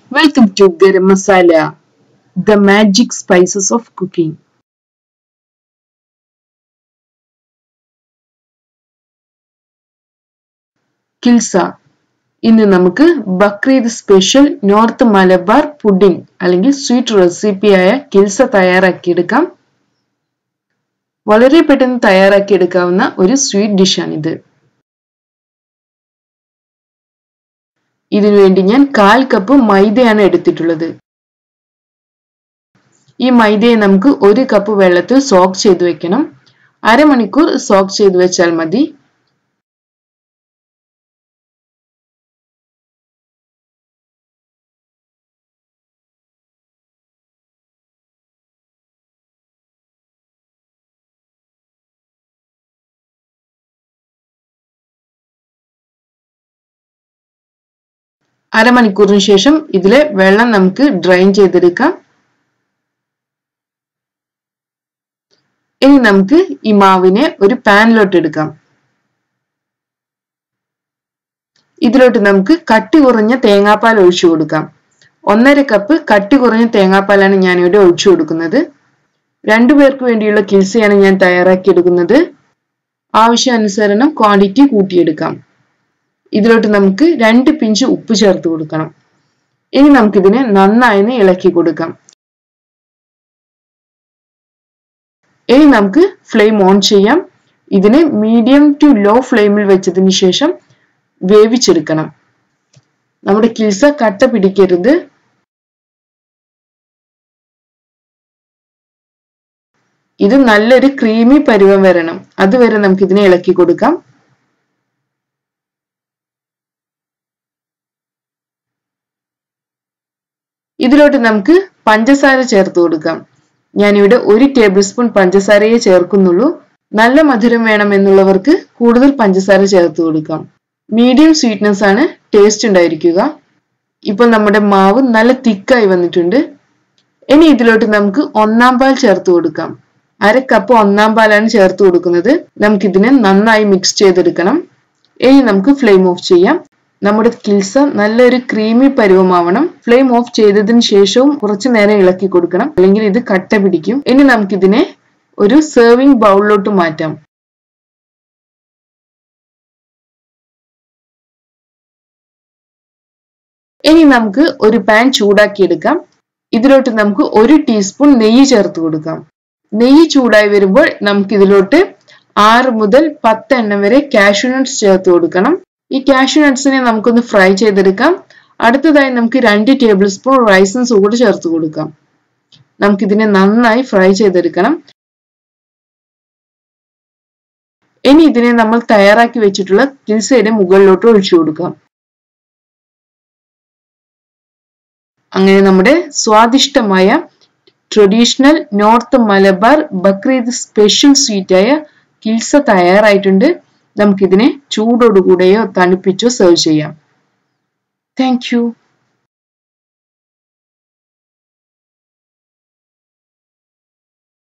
Welcome to Garam Masala, the magic spices of cooking. Kilsa ഇന്ന് നമുക്ക് Bakrid special north Malabar pudding അല്ലെങ്കിൽ sweet റെസിപ്പിയായ കിൽസ തയ്യാറാക്കിയെടുക്കാം വളരെ പെട്ടെന്ന് തയ്യാറാക്കിയെടുക്കാവുന്ന ഒരു സ്വീറ്റ് ഡിഷാണിത് ഇതിനുവേണ്ടി ഞാൻ കാൽ കപ്പ് മൈദയാണ് എടുത്തിട്ടുള്ളത് ഈ മൈദയെ നമുക്ക് ഒരു കപ്പ് വെള്ളത്തിൽ സോക്ക് ചെയ്ത് വെക്കണം അരമണിക്കൂർ സോക്ക് ചെയ്ത് വെച്ചാൽ മതി അരമണിക്കൂറിന് ശേഷം ഇതിലെ വെള്ളം നമുക്ക് ഡ്രൈൻ ചെയ്തെടുക്കാം ഇനി നമുക്ക് ഈ മാവിനെ ഒരു പാനിലോട്ട് എടുക്കാം ഇതിലോട്ട് നമുക്ക് കട്ടി കുറഞ്ഞ തേങ്ങാപ്പാൽ ഒഴിച്ചു കൊടുക്കാം ഒന്നര കപ്പ് കട്ടി കുറഞ്ഞ തേങ്ങാപ്പാലാണ് ഞാൻ ഇവിടെ ഒഴിച്ചു കൊടുക്കുന്നത് രണ്ടു പേർക്ക് വേണ്ടിയുള്ള കിൽസയാണ് ഞാൻ തയ്യാറാക്കിയെടുക്കുന്നത് ആവശ്യാനുസരണം ക്വാണ്ടിറ്റി കൂട്ടിയെടുക്കാം ഇതിലോട്ട് നമുക്ക് രണ്ട് പിഞ്ച് ഉപ്പ് ചേർത്ത് കൊടുക്കണം ഇനി നമുക്കിതിനെ നന്നായി ഇളക്കി കൊടുക്കാം ഇനി നമുക്ക് ഫ്ലെയിം ഓൺ ചെയ്യാം ഇതിനെ മീഡിയം ടു ലോ ഫ്ലെയിമിൽ വെച്ചതിന് ശേഷം വേവിച്ചെടുക്കണം നമ്മുടെ കിൽസ കട്ട പിടിക്കരുത് ഇത് നല്ലൊരു ക്രീമി പരുവം വരണം അതുവരെ നമുക്ക് ഇതിനെ ഇളക്കി കൊടുക്കാം ഇതിലോട്ട് നമുക്ക് പഞ്ചസാര ചേർത്ത് കൊടുക്കാം ഞാനിവിടെ ഒരു ടേബിൾ സ്പൂൺ പഞ്ചസാരയെ ചേർക്കുന്നുള്ളൂ നല്ല മധുരം വേണമെന്നുള്ളവർക്ക് കൂടുതൽ പഞ്ചസാര ചേർത്ത് കൊടുക്കാം മീഡിയം സ്വീറ്റ്നെസ് ആണ് ടേസ്റ്റ് ഉണ്ടായിരിക്കുക ഇപ്പോൾ നമ്മുടെ മാവ് നല്ല തിക്കായി വന്നിട്ടുണ്ട് ഇനി ഇതിലോട്ട് നമുക്ക് ഒന്നാം പാൽ ചേർത്ത് കൊടുക്കാം അര കപ്പ് ഒന്നാം പാലാണ് ചേർത്ത് കൊടുക്കുന്നത് നമുക്കിതിനെ നന്നായി മിക്സ് ചെയ്തെടുക്കണം ഇനി നമുക്ക് ഫ്ലെയിം ഓഫ് ചെയ്യാം നമ്മുടെ കിൽസ നല്ലൊരു ക്രീമി പരുവമാവണം ഫ്ലെയിം ഓഫ് ചെയ്തതിന് ശേഷവും കുറച്ചു നേരം ഇളക്കി കൊടുക്കണം അല്ലെങ്കിൽ ഇത് കട്ട പിടിക്കും ഇനി നമുക്കിതിനെ ഒരു സെർവിംഗ് ബൗളിലോട്ട് മാറ്റാം ഇനി നമുക്ക് ഒരു പാൻ ചൂടാക്കിയെടുക്കാം ഇതിലോട്ട് നമുക്ക് ഒരു ടീസ്പൂൺ നെയ്യ് ചേർത്ത് കൊടുക്കാം നെയ്യ് ചൂടായി വരുമ്പോൾ നമുക്ക് ഇതിലോട്ട് ആറ് മുതൽ പത്ത് എണ്ണം വരെ കാഷ്യൂ നട്ട്സ് ചേർത്ത് കൊടുക്കണം ഈ കാഷ്യൂ നട്ട്സിനെ നമുക്കൊന്ന് ഫ്രൈ ചെയ്തെടുക്കാം അടുത്തതായി നമുക്ക് രണ്ട് ടേബിൾ സ്പൂൺ റൈസൻസ് കൂടെ ചേർത്ത് കൊടുക്കാം നമുക്കിതിനെ നന്നായി ഫ്രൈ ചെയ്തെടുക്കണം ഇനി ഇതിനെ നമ്മൾ തയ്യാറാക്കി വെച്ചിട്ടുള്ള കിൽസയുടെ മുകളിലോട്ട് ഒഴിച്ചു കൊടുക്കാം അങ്ങനെ നമ്മുടെ സ്വാദിഷ്ടമായ traditional north Malabar Bakrid special സ്വീറ്റായ കിൽസ തയ്യാറായിട്ടുണ്ട് നമുക്കിതിനെ ചൂടോടുകൂടെയോ തണുപ്പിച്ചോ സെർവ് ചെയ്യാം താങ്ക്